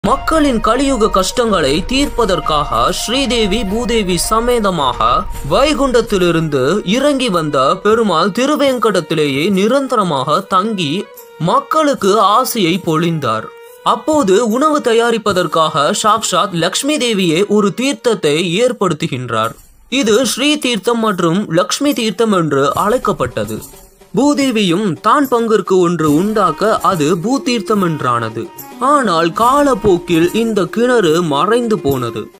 மக்களின் கலியுக கஷ்டங்களை தீர்ப்பதற்காக ஸ்ரீதேவி பூதேவி சமேதமாக வைகுண்டத்திலிருந்து இறங்கி வந்த பெருமாள் திருவேங்கடத்திலேயே நிரந்தரமாக தங்கி மக்களுக்கு ஆசையை பொழிந்தார் அப்போது உணவு தயாரிப்பதற்காக சாக்ஷாத் லக்ஷ்மி தேவியே ஒரு தீர்த்தத்தை ஏற்படுத்துகின்றார் இது ஸ்ரீ தீர்த்தம் மற்றும் லக்ஷ்மி தீர்த்தம் என்று அழைக்கப்பட்டது பூதேவியும் தான் பங்கிற்கு ஒன்று உண்டாக்க அது பூதீர்த்தம் என்றானது ஆனால் காலப்போக்கில் இந்த கிணறு மறைந்து போனது